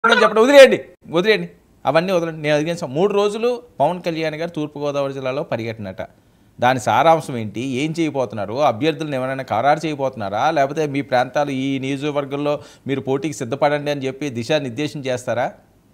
అని చెప్పండి వదిలేయండి వదిలేయండి అవన్నీ వదలండి నేను అడిగిన మూడు రోజులు పవన్ కళ్యాణ్ గారు తూర్పుగోదావరి జిల్లాలో పర్యటనట దాని సారాంశం ఏంటి ఏం చేయబోతున్నారు అభ్యర్థులను ఎవరైనా ఖరారు చేయబోతున్నారా లేకపోతే మీ ప్రాంతాలు ఈ నియోజకవర్గంలో మీరు పోటీకి సిద్ధపడండి అని చెప్పి దిశానిర్దేశం చేస్తారా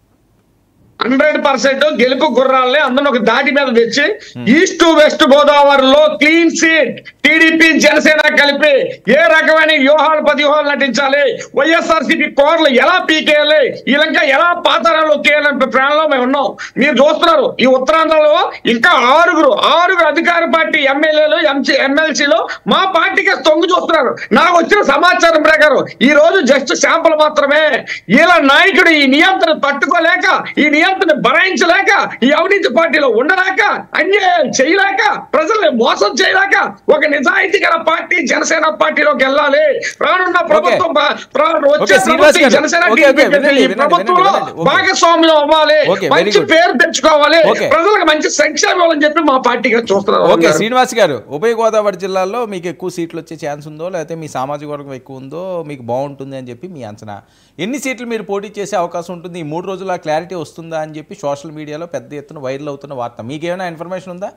హండ్రెడ్ పర్సెంట్ గెలుపు గుర్రాలని అందరిని ఒక దాటి మీద తెచ్చి ఈస్ట్ వెస్ట్ గోదావరిలో క్లీన్ సీట్ టీడీపీ జనసేన కలిపి ఏ రకమైన వ్యూహాలు పదివ్యూహాలు నటించాలి వైఎస్ఆర్సీపీ కోర్లు ఎలా పీకేయాలి ఈ లంక ఎలా పాతారాలు ఒక్కేయాలని ప్లాన్లో మేము ఉన్నాం మీరు చూస్తున్నారు ఈ ఉత్తరాంధ్రలో ఇంకా ఆరుగురు ఆరుగురు అధికార పార్టీ ఎమ్మెల్యేలు ఎంసీ ఎమ్మెల్సీలు మా పార్టీకి తొంగి చూస్తున్నారు నాకు వచ్చిన సమాచారం ప్రకారం ఈ రోజు జస్ట్ శాంపుల్ మాత్రమే ఇలా నాయకుడు ఈ నియంత్రణ తట్టుకోలేక ఈ నియంత్రణ భరాయించలేక ఈ అవినీతి పార్టీలో ఉండలేక అన్యాయం చేయలేక ప్రజల్ని మోసం చేయలేక ఒక నిజాయితీ గల పార్టీ జనసేన పార్టీలోకి వెళ్ళాలి రానున్న ప్రభుత్వం బా- ప్ర- వచ్చే ఓకే, శ్రీనివాస్ ప్రభుత్వం గారు. జనసేన ఓకే, టీడీపీ ఓకే, వినండి, ఈ వినండి, ప్రభుత్వంలో వినండి, ఓకే. భాగస్వామ్యం అవ్వాలి ఓకే, very మంచి good. పేరు తెచ్చుకోవాలి ఓకే. ప్రజలకు మంచి సంక్షేమం ఇవ్వాలని చెప్పి మా పార్టీగా చూస్తున్నారు ఓకే శ్రీనివాస్ గారు ఉభయ గోదావరి జిల్లాలో మీకు ఎక్కువ సీట్లు వచ్చే ఛాన్స్ ఉందో లేకపోతే మీ సామాజిక వర్గం ఎక్కువ ఉందో మీకు బాగుంటుంది అని చెప్పి మీ అంచనా ఎన్ని సీట్లు మీరు పోటీ చేసే అవకాశం ఉంటుంది ఈ మూడు రోజుల క్లారిటీ వస్తుందా అని చెప్పి సోషల్ మీడియాలో పెద్ద ఎత్తున వైరల్ అవుతున్న వార్త మీకేమైనా ఇన్ఫర్మేషన్ ఉందా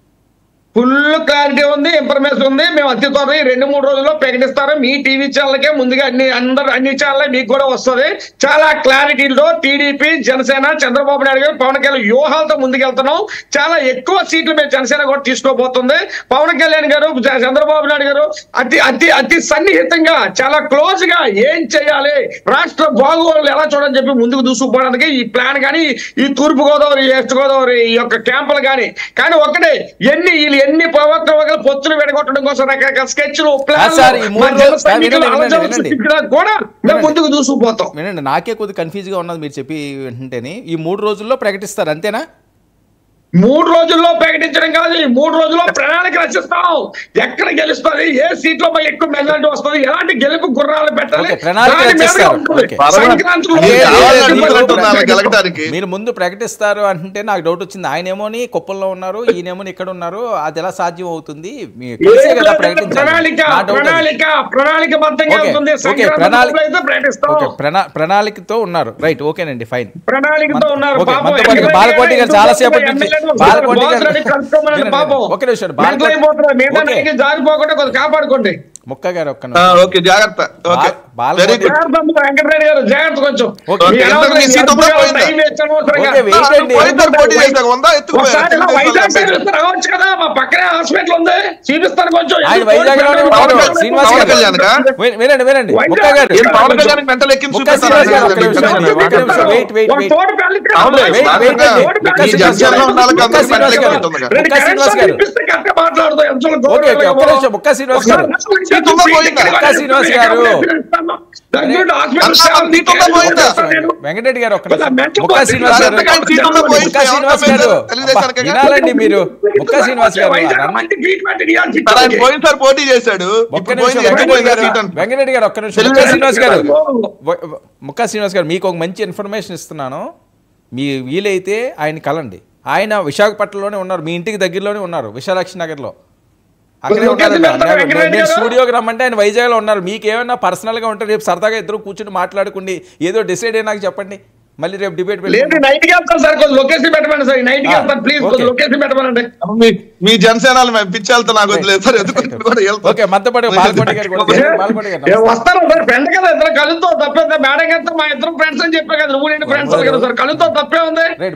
ఫుల్ క్లారిటీ ఉంది ఇన్ఫర్మేషన్ ఉంది మేము అతి త్వరలో ఈ రెండు మూడు రోజుల్లో ప్రకటిస్తారు మీ టీవీ ఛానల్కే ముందుగా అన్ని అందరు అన్ని ఛానల్ మీకు కూడా వస్తుంది చాలా క్లారిటీలో టీడీపీ జనసేన చంద్రబాబు నాయుడు గారు పవన్ కళ్యాణ్ వ్యూహాలతో ముందుకెళ్తున్నాం చాలా ఎక్కువ సీట్లు మేము జనసేన కూడా తీసుకోబోతుంది పవన్ కళ్యాణ్ గారు చ- చంద్రబాబు నాయుడు గారు అతి అతి అతి సన్నిహితంగా చాలా క్లోజ్ గా ఏం చేయాలి రాష్ట్ర బాగోగులు ఎలా చూడని చెప్పి ముందుకు దూసుకుపోవడానికి ఈ ప్లాన్ కానీ ఈ తూర్పు గోదావరి వెస్ట్ గోదావరి ఈ యొక్క క్యాంపులు కానీ కానీ ఒకటే ఎన్ని వీళ్ళు ఎన్ని ప్రవక్తలు పొత్తులు వెడగొట్టడం కోసం రకరకాల స్కెచ్లు ఆ సార్, ఈ మూడు రోజులు- సార్, వినండి, వినండి, వినండి. కూడా మేము ముందుకు దూసుకుపోతాం వినండి నాకే కొద్ది కన్ఫ్యూజ్గా ఉన్నది మీరు చెప్పి వింటేనే ఈ మూడు రోజుల్లో ప్రకటిస్తారు అంతేనా మూడు రోజుల్లో ప్రకటించడం కాదు ఈ మూడు రోజుల్లో ప్రణాళిక రచిస్తాం ఎక్కడ గెలుస్తుంది ఏ సీట్ లో మాకు ఎక్కువ మెజారిటీ వస్తుంది ఎలాంటి గెలుపు గుర్రాలు పెట్టాలి ఓకే, ప్రణాళిక దాని మీదగా రచిస్తారు. ఉంటుంది. ఓకే. సంక్రాంతిలో అదే, ఏ అదే, సీట్ మీరు లో ముందు గెలగటానికి మీరు ముందు ప్రకటిస్తారు అంటే నాకు డౌట్ వచ్చింది ఆయనేమోని కుప్పంలో ఉన్నారు ఈయనేమోని ఇక్కడ ఉన్నారు అది ఎలా సాధ్యం అవుతుంది మీ కలిసే ఏ కదా లేదు, ప్రకటించాలి ప్రణాళిక నా doubt అది. ప్రణాళిక ప్రణాళిక బద్దంగా ఓకే, ఉంటుంది ఓకే, సంక్రాంతి ప్రణాళిక- లోపల అయితే ప్రకటిస్తాం ఓకే ప్రణా ప్రణాళికతో ఉన్నారు రైట్ ఓకేనండి ఫైన్ ప్రణాళికతో ఉన్నారు ఓకే, పాపం. మనతో పాటు ఎమ్మెల్యే బాలకోటి గారు చాలా సేపటి నుంచి ఎమ్మెల్యేలు బాలకోటి గారు- బాసులని కలుపుకోమనండి వినండి, పాపం. ఒక్క నిమిషం, బాలకోటి- మెంటల్ అయిపోతున్నారు. మిగతా ఓకే. నాయకులు జారిపోకుండా కొంచెం కాపాడుకోండి ముక్క గారు ఒక్క ఆ, నిమిషం. ఓకే జాగ్రత్త ఓకే బాల- వెరీ గుడ్ జాగ్రత్త అమ్మ, వెంకటరెడ్డి గారు జాగ్రత్త కొంచెం ఓకే. మీ ఎంత అనవసరంగా మీ సీట్ ఉందా, ఎంతగా పోయిందా? టైం వేస్ట్ అనవసరంగా. ఓకే, వెయిట్ చేయండి. పోయిన పోటీ చేశాక ఉందా ఎత్తుకుపోయారు ఒకసారి ఇలా వైజాగ్ సైడ్ వస్తే రావచ్చు కదా మా పక్కనే హాస్పిటల్ ఉంది చూపిస్తాను కొంచెం ఆయన వైజాగ్ లోనే ఉన్నారు పవన్ శ్రీనివాస్ పవన్ గారు కళ్యాణ్ కా? వినండి, వినండి వినండి వైజాగ్ ముక్క గారు ఏం పవన్ కళ్యాణ్ మెంటల్ ఎక్కించి ముక్క శ్రీనివాస్ గారు ఒక్క నిమిషం, చూపిస్తారా? ఒక్క నిమిషం, వెయిట్ వెయిట్ ఒక వెయిట్ తోడు పెళ్లికి అవును, రావాలి. వెయిట్, వెయిట్, ఒక వెయిట్. తోడు ముక్క పెళ్లికి శ్రీనివాస్ గారు, రావాలి. వాళ్ళకి ముక్క అందరికీ శ్రీనివాస్ గారు, ఉంటుంది కదా. రెండు ముక్క శ్రీనివాస్ గారు కరెక్ట్గా ఇప్పిస్తే మాట్లాడుతూ ఎంతలో ఓకే, ఓకే, ఒక్క నిమిషం, ముక్క శ్రీనివాస్ గారు. సీట్ ఉందా, పోయిందా? ముక్క శ్రీనివాస్ గారు. దగ్గరుండి హాస్పిటల్ అన్నా, సేవలు సీట్ ఉందా, పోయిందా? నేను. వెంకటరెడ్డి గారు ఒక్క కొంచెం నిమిషం. మెంటల్ ముక్క శ్రీనివాస్ గారు ఎంతకాలం సీట్ ఉందా, పోయిందా? ముక్క శ్రీనివాస్ గారు తెలుగుదేశానికి అబ్బా, వినాలండి మీరు ముక్క శ్రీనివాస్ గారు వైజాగ్ రమ్మ- మంచి ట్రీట్మెంట్ ఇవ్వాలి సార్, ఆయన పోయినసారి పోటీ చేశాడు ఒక్క ఇప్పుడు నిమిషం పోయింది వెంకటరెడ్డి ఎక్కిపోయింది గారు సీట్ అంట. వెంకటరెడ్డి గారు ఒక్క నిమిషం ముక్క తెలుగు శ్రీనివాస్ గారు గారు. వ- వ- ముక్క శ్రీనివాస్ గారు మీకు ఒక మంచి ఇన్ఫర్మేషన్ ఇస్తున్నాను మీ వీలైతే ఆయన కలండి ఆయన విశాఖపట్నంలోనే ఉన్నారు మీ ఇంటికి దగ్గరలోనే ఉన్నారు విశాలాక్షి నగర్లో అక్కడే ఓకే, ఉన్నారు ఓకే, నేను- వెంకటరెడ్డి నేను గారు. స్టూడియోకి రమ్మంటే ఆయన వైజాగ్లో ఉన్నారు మీకు ఏమైనా పర్సనల్గా ఉంటే రేపు సరదాగా ఇద్దరు కూర్చుని మాట్లాడుకోండి ఏదో డిసైడ్ అయ్యి నాకు చెప్పండి మళ్ళీ రేపు డిబేట్ లేదు నైట్ కి వెళ్తాను సార్ కొంచెం లొకేషన్ పెట్టమని సార్ నైట్ కి ఆ, వెళ్తాను ప్లీజ్ ఓకే. కొంచెం లొకేషన్ పెట్టమనండి మీ- మీ జనసేనలు మేము పిచ్చి వెళ్తా నాకు వదిలేదు సార్ ఎందుకు కూడా వెళ్తాం. ఓకే మనతో పాటు బాలకోటి గారు కూడా బాలకోటి గారు ఏ, నమస్తే. వస్తాను సార్ ఫ్రెండ్ కదా ఇద్దరు కలుతో తప్పే ఉంది. మేడం గారితో మా ఇద్దరు ఫ్రెండ్స్ అని చెప్పే కదా నువ్వు నేను ఫ్రెండ్స్ కదా సార్ కలుతో తప్పే ఉంది రైట్